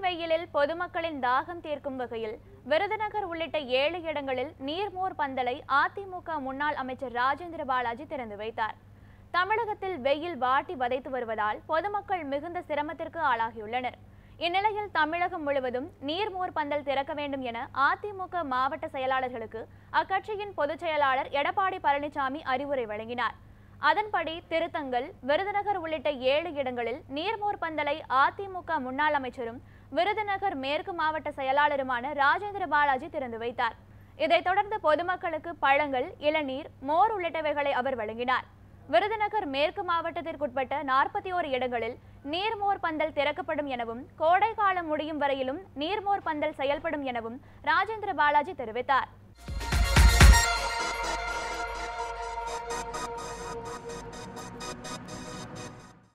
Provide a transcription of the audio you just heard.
வெயிலில் பொதுமக்களின் தாகம் தீர்க்கும் வகையில் விருதுநகர் உள்ளிட்ட ஏழு இடங்களில் நீர்மோர் பந்தலை அதிமுக முன்னாள் அமைச்சர் ராஜேந்திர பாலாஜி திறந்து வைத்தார் தமிழகத்தில் வெயில் வாட்டி வதைத்து வருவதால் பொதுமக்கள் மிகுந்த சிரமத்திற்கு ஆளாகியுள்ளனர் இந்நிலையில் தமிழகம் முழுவதும் நீர்மோர் பந்தல் திறக்க வேண்டும் என அதிமுக மாவட்ட செயலாளர்களுக்கு அக்கட்சியின் பொதுச் செயலாளர் எடப்பாடி பழனிசாமி அறிவுரை வழங்கினார் அதன்படி திருத்தங்கல் விருதுநகர் உள்ளிட்ட ஏழு இடங்களில் நீர்மோர் பந்தலை அதிமுக முன்னாள் அமைச்சரும் விருதுநகர் மேற்கு மாவட்ட செயலாளருமான ராஜேந்திர பாலாஜி திறந்து வைத்தார் இதைத் தொடர்ந்து பொதுமக்களுக்கு பழங்கள் இளநீர் மோர் உள்ளிட்டவைகளை அவர் வழங்கினார் விருதுநகர் மேற்கு மாவட்டத்திற்குட்பட்ட நாற்பத்தி ஓரு இடங்களில் நீர்மோர் பந்தல் திறக்கப்படும் எனவும் கோடை காலம் முடியும் வரையிலும் நீர்மோர் பந்தல் செயல்படும் எனவும் ராஜேந்திர பாலாஜி தெரிவித்தார்